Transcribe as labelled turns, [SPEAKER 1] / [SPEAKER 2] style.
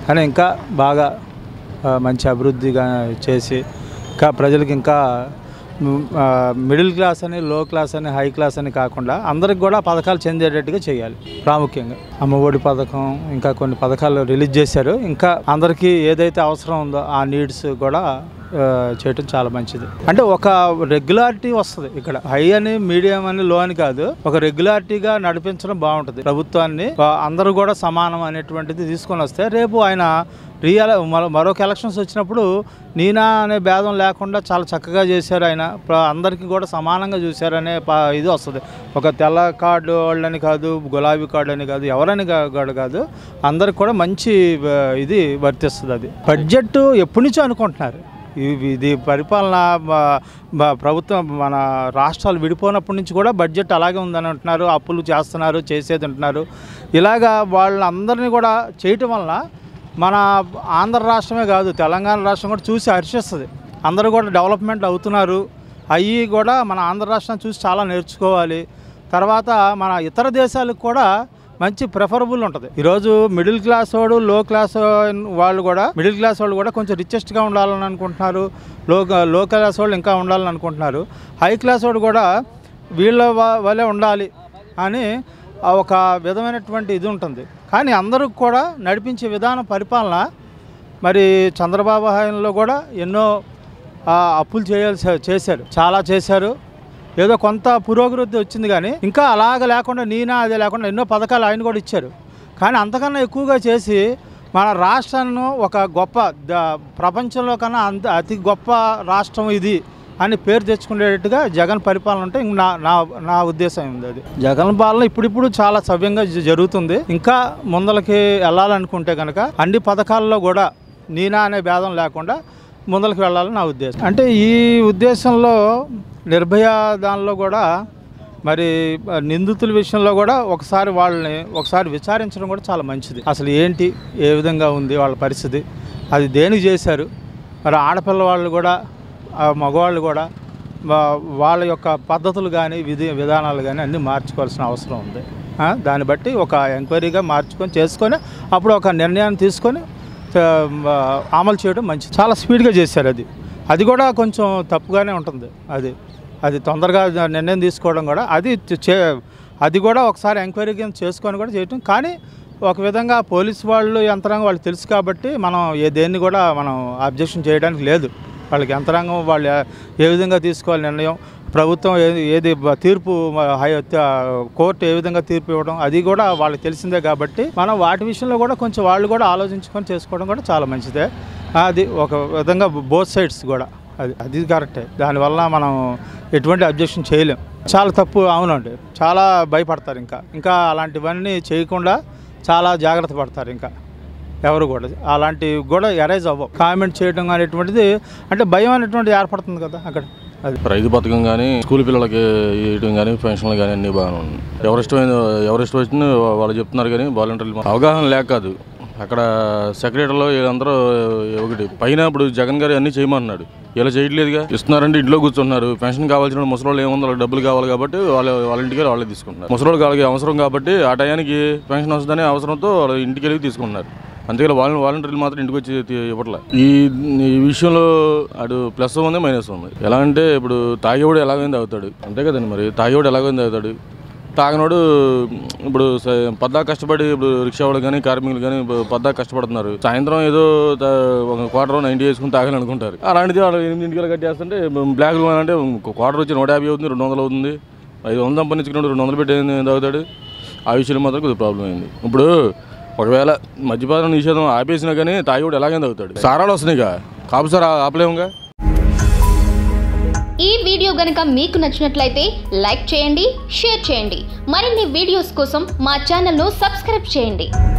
[SPEAKER 1] కానీ ఇంకా బాగా ఆ, మంచి అభివృద్ధిగా చేసి ఇంకా ప్రజలకి ఇంకా మ్, ఆ, మిడిల్ క్లాస్ అని లో క్లాస్ అని హై క్లాస్ అని కాకుండా అందరికి కూడా పథకాలు చెందేటట్టుగా చేయాలి ప్రాముఖ్యంగా అమ్మఒడి పథకం ఇంకా కొన్ని పథకాలు రిలీజ్ చేశారు ఇంకా అందరికీ ఏదైతే అవసరం ఉందో ఆ నీడ్స్ కూడా ఆ, చేయటం చాలా మంచిది అంటే ఒక రెగ్యులారిటీ వస్తుంది ఇక్కడ హై అని మీడియం అని లో అని కాదు ఒక రెగ్యులారిటీగా నడిపించడం బాగుంటుంది ప్రభుత్వాన్ని ఆ, అందరూ కూడా సమానం అనేటువంటిది తీసుకొని వస్తే రేపు ఆయన రియల్ మరో మరొక ఎలక్షన్స్ వచ్చినప్పుడు నీనా అనే భేదం లేకుండా చాలా చక్కగా చేశారు ఆయన ప్ర- అందరికీ కూడా సమానంగా చూశారనే ప- ఇది వస్తుంది ఒక తెల్ల కార్డు వాళ్ళని కాదు గులాబీ కార్డు అని కాదు ఎవరని కా- కాదు కాదు అందరికి కూడా మంచి ఆ, ఇది వర్తిస్తుంది అది బడ్జెట్ ఎప్పటి నుంచో అనుకుంటున్నారు ఇవి- ఇది పరిపాలన బ- బ- ప్రభుత్వం మన రాష్ట్రాలు విడిపోయినప్పటి నుంచి కూడా బడ్జెట్ అలాగే ఉందని అంటున్నారు అప్పులు చేస్తున్నారు చేసేది అంటున్నారు ఇలాగా వాళ్ళందరినీ కూడా చేయటం వలన మన ఆంధ్ర రాష్ట్రమే కాదు తెలంగాణ రాష్ట్రం కూడా చూసి హర్షిస్తుంది అందరూ కూడా డెవలప్మెంట్ అవుతున్నారు అవి కూడా మన ఆంధ్ర రాష్ట్రం చూసి చాలా నేర్చుకోవాలి తర్వాత మన ఇతర దేశాలకు కూడా మంచి ప్రిఫరబుల్ ఉంటుంది ఈరోజు మిడిల్ క్లాస్ వాడు లో క్లాస్ వాళ్ళు కూడా మిడిల్ క్లాస్ వాళ్ళు కూడా కొంచెం రిచెస్ట్గా ఉండాలని అనుకుంటున్నారు లో లో క్లాస్ వాళ్ళు ఇంకా ఉండాలని అనుకుంటున్నారు హై క్లాస్ వాడు కూడా వీళ్ళ వ- వలె ఉండాలి అని ఆ ఒక విధమైనటువంటి ఇది ఉంటుంది కానీ అందరూ కూడా నడిపించే విధానం పరిపాలన మరి చంద్రబాబు హయాంలో కూడా ఎన్నో ఆ, అప్పులు చేయాల్సి చేశారు చాలా చేశారు ఏదో కొంత పురోభివృద్ధి వచ్చింది కానీ ఇంకా అలాగ లేకుండా నీనా అదే లేకుండా ఎన్నో పథకాలు ఆయన కూడా ఇచ్చారు కానీ అంతకన్నా ఎక్కువగా చేసి మన రాష్ట్రాన్ని ఒక గొప్ప ద- ప్రపంచంలో కన్నా అంత అతి గొప్ప రాష్ట్రం ఇది అని పేరు తెచ్చుకునేటట్టుగా జగన్ పరిపాలన ఉంటే ఇంక నా నా నా ఉద్దేశం ఉంది అది జగన్ పాలన ఇప్పుడిప్పుడు చాలా సవ్యంగా జ- జరుగుతుంది ఇంకా ముందలకి వెళ్ళాలనుకుంటే కనుక అన్ని పథకాల్లో కూడా నీనా అనే భేదం లేకుండా ముందలకి వెళ్ళాలని నా ఉద్దేశం అంటే ఈ ఉద్దేశంలో నిర్భయ దానిలో కూడా మరి ఆ, నిందితుల విషయంలో కూడా ఒకసారి వాళ్ళని ఒకసారి విచారించడం కూడా చాలా మంచిది అసలు ఏంటి ఏ విధంగా ఉంది వాళ్ళ పరిస్థితి అది దేనికి చేశారు మరి ఆడపిల్ల వాళ్ళు కూడా ఆ మగవాళ్ళు కూడా వా- వాళ్ళ యొక్క పద్ధతులు కానీ విధి విధానాలు కానీ అన్నీ మార్చుకోవాల్సిన అవసరం ఉంది ఆ, దాన్ని బట్టి ఒక ఎంక్వైరీగా మార్చుకొని చేసుకొని అప్పుడు ఒక నిర్ణయాన్ని తీసుకొని ఆ, అమలు చేయడం మంచిది చాలా స్పీడ్గా చేశారు అది అది కూడా కొంచెం తప్పుగానే ఉంటుంది అది అది తొందరగా నిర్ణయం తీసుకోవడం కూడా అది చే అది కూడా ఒకసారి ఎంక్వైరీ కింద చేసుకొని కూడా చేయటం కానీ ఒక విధంగా పోలీస్ వాళ్ళు యంత్రాంగం వాళ్ళు తెలుసు కాబట్టి మనం ఏ దేన్ని కూడా మనం అబ్జెక్షన్ చేయడానికి లేదు వాళ్ళకి యంత్రాంగం వాళ్ళు ఏ- ఏ విధంగా తీసుకోవాలి నిర్ణయం ప్రభుత్వం ఏది ఏది బ- తీర్పు మ- హై త- కోర్టు ఏ విధంగా తీర్పు ఇవ్వడం అది కూడా వాళ్ళకి తెలిసిందే కాబట్టి మనం వాటి విషయంలో కూడా కొంచెం వాళ్ళు కూడా ఆలోచించుకొని చేసుకోవడం కూడా చాలా మంచిదే అది ఒక విధంగా బోత్ సైడ్స్ కూడా అది అది కరెక్టే దానివల్ల మనం ఎటువంటి అబ్జెక్షన్ చేయలేం చాలా తప్పు అవునండి చాలా భయపడతారు ఇంకా ఇంకా అలాంటివన్నీ చేయకుండా చాలా జాగ్రత్త పడతారు ఇంకా ఎవరు కూడా అలాంటివి కూడా ఎరైజ్ అవ్వవు కామెంట్ చేయడం అనేటువంటిది అంటే భయం అనేటువంటిది ఏర్పడుతుంది కదా అక్కడ అది
[SPEAKER 2] రైతు పథకం కానీ స్కూల్ పిల్లలకి ఇవ్వడం కానీ పెన్షన్లు కానీ అన్నీ బాగానే ఉన్నాయి ఎవరి ఇష్టమైన ఎవరి ఇష్టం వచ్చింది వాళ్ళు చెప్తున్నారు కానీ వాలంటీర్లు అవగాహన లేక కాదు అక్కడ సెక్రటరీలో వీళ్ళందరూ ఒకటి పైన ఇప్పుడు జగన్ గారు అన్నీ చేయమన్నాడు ఇలా చేయట్లేదుగా ఇస్తున్నారంటే ఇంట్లో కూర్చుంటున్నారు పెన్షన్ కావాల్సిన ముసలోళ్ళు ఏముందో వాళ్ళకి డబ్బులు కావాలి కాబట్టి వాళ్ళ వాళ్ళ ఇంటికి వెళ్ళి వాళ్ళే తీసుకుంటున్నారు ముసలోళ్ళకి వాళ్ళకి అవసరం కాబట్టి ఆ టయానికి పెన్షన్ వస్తుందనే అవసరంతో వాళ్ళ ఇంటికి వెళ్ళి తీసుకుంటున్నారు అంతేగా వాళ్ళ వాలంటీర్లు మాత్రం ఇంటికి వచ్చి తీ- ఇవ్వట్లే ఈ ఈ విషయంలో అటు ప్లస్ ఉంది మైనస్ ఉంది ఎలా అంటే ఇప్పుడు తాగేవాడు ఎలాగైంది అవుతాడు అంతే కదండి మరి తాగేవాడు ఎలాగైంది అవుతాడు తాగినోడు ఇప్పుడు స- పద్దా కష్టపడి ఇప్పుడు రిక్షా వాళ్ళు కానీ కార్మికులు కానీ పద్దా కష్టపడుతున్నారు సాయంత్రం ఏదో త- ఒక క్వార్టర్ నైంటీ వేసుకుని తాగాలి అనుకుంటారు అలాంటిది వాళ్ళు ఎనిమిదింటికి కట్టేస్తుంటే బ్లాక్ అంటే క్వార్టర్ వచ్చి నూట యాభై అవుతుంది రెండు వందలు అవుతుంది ఐదు వందలు సంపాదించుకున్నాడు రెండు వందలు పెట్టి ఏం తాగుతాడు ఆ విషయంలో మాత్రం కొద్దిగా ప్రాబ్లం అయింది ఇప్పుడు ఒకవేళ మద్యపానం నిషేధం ఆపేసినా కానీ తాగివాడు ఎలాగైనా అవుతాడు సారాలు వస్తున్నాయిగా కాపు సార్ ఆపలేముగా
[SPEAKER 3] ఈ వీడియో గనుక మీకు నచ్చినట్లయితే లైక్ చేయండి షేర్ చేయండి మరిన్ని వీడియోస్ కోసం మా ఛానల్ను సబ్స్క్రైబ్ చేయండి